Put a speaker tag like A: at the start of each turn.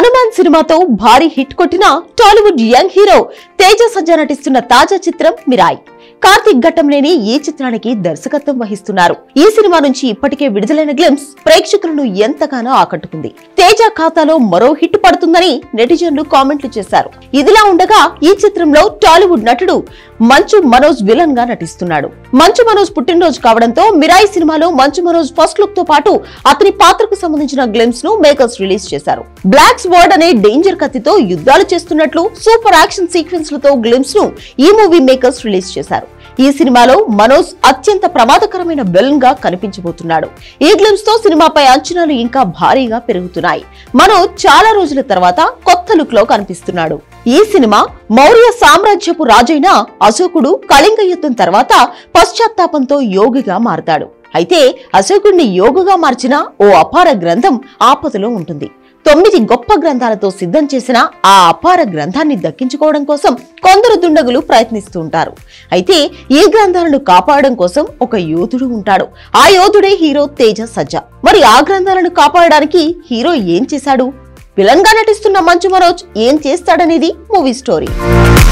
A: హనుమాన్ సినిమాతో భారీ హిట్ కొట్టిన టాలీవుడ్ యంగ్ హీరో తేజ సజ్జ నటిస్తున్న తాజా చిత్రం మిరాయ్ కార్తీక్ ఘట్టంలేని ఈ చిత్రానికి దర్శకత్వం వహిస్తున్నారు ఈ సినిమా నుంచి ఇప్పటికే విడుదలైన గ్లిమ్స్ ప్రేక్షకులను ఎంతగానో ఆకట్టుకుంది తేజ ఖాతాలో మరో హిట్ పడుతుందని నెటిజన్లు కామెంట్లు చేశారు ఇదిలా ఉండగా ఈ చిత్రంలో టాలీవుడ్ నటుడు మంచు మనోజ్ విలన్ గా నటిస్తున్నాడు మంచు మనోజ్ పుట్టినరోజు కావడంతో మిరాయి సినిమాలో మంచు మనోజ్ ఫస్ట్ లుక్ తో పాటు అతని పాత్రకు సంబంధించిన గ్లిమ్స్ ను మేకర్స్ రిలీజ్ చేశారు బ్లాక్ స్వర్డ్ అనే డేంజర్ కత్తితో యుద్ధాలు చేస్తున్నట్లు సూపర్ యాక్షన్ సీక్వెన్స్ లతో గ్లిమ్స్ ను ఈ మూవీ మేకర్స్ రిలీజ్ చేశారు ఈ సినిమాలో మనోజ్ అత్యంత ప్రమాదకరమైన విలన్ గా కనిపించబోతున్నాడు ఈ గ్లిమ్స్ తో సినిమాపై అంచనాలు ఇంకా భారీగా పెరుగుతున్నాయి మనోజ్ చాలా రోజుల తర్వాత కొత్త లుక్ లో కనిపిస్తున్నాడు ఈ సినిమా మౌర్య సామ్రాజ్యపు రాజైన అశోకుడు కళింగ యుద్ధం తర్వాత పశ్చాత్తాపంతో యోగిగా మారతాడు అయితే అశోకుడిని యోగుగా మార్చిన ఓ అపార గ్రంథం ఆపదలో ఉంటుంది తొమ్మిది గొప్ప గ్రంథాలతో సిద్ధం చేసిన ఆ అపార గ్రంథాన్ని దక్కించుకోవడం కోసం కొందరు దుండగులు ప్రయత్నిస్తూ ఉంటారు అయితే ఈ గ్రంథాలను కాపాడడం కోసం ఒక యోధుడు ఉంటాడు ఆ యోధుడే హీరో తేజ సజ్జ మరి ఆ గ్రంథాలను కాపాడడానికి హీరో ఏం చేశాడు విలన్ గా నటిస్తున్న మంచు మనోజ్ ఏం చేస్తాడనేది మూవీ స్టోరీ